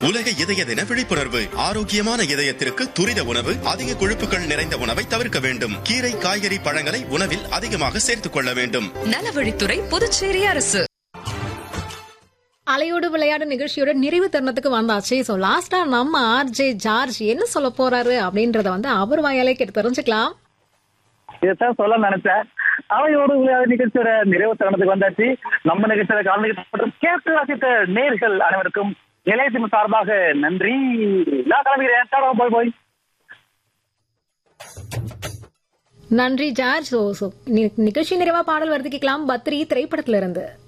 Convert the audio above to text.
உலக இதய தின விழிப்புணர்வு ஆரோக்கியமான இதயத்திற்கு துரித உணவு அதிக கொழுப்புகள் நிறைந்த உணவை தவிர்க்க வேண்டும் கீரை காய்கறி பழங்களை உணவில் அதிகமாக சேர்த்துக் கொள்ள வேண்டும் நலவழித்துறை புதுச்சேரி அரசு அலையோடு விளையாடு நிகழ்ச்சியோட நிறைவு தருணத்துக்கு வந்தாச்சு சோ லாஸ்டா நம்ம ஆர்ஜே ஜார்ஜ் என்ன சொல்ல போறாரு அப்படின்றத வந்து அவர் வாயாலே கேட்டு தெரிஞ்சுக்கலாம் இதைத்தான் சொல்ல நினைச்சேன் அவையோடு விளையாடு நிகழ்ச்சியோட நிறைவு தருணத்துக்கு வந்தாச்சு நம்ம நிகழ்ச்சியில கலந்துகிட்ட மற்றும் கேட்டு வாசித்த நேர்கள் அனைவருக்கும் நிலையத்தின் சார்பாக நன்றி நான் கிளம்புகிறேன் டாடா, போய் போய் நன்றி ஜார்ஜ் சோ சோ நி- நிகழ்ச்சி நிறைவா பாடல் வருது கேட்கலாம் பத்ரி திரைப்படத்துல இருந்து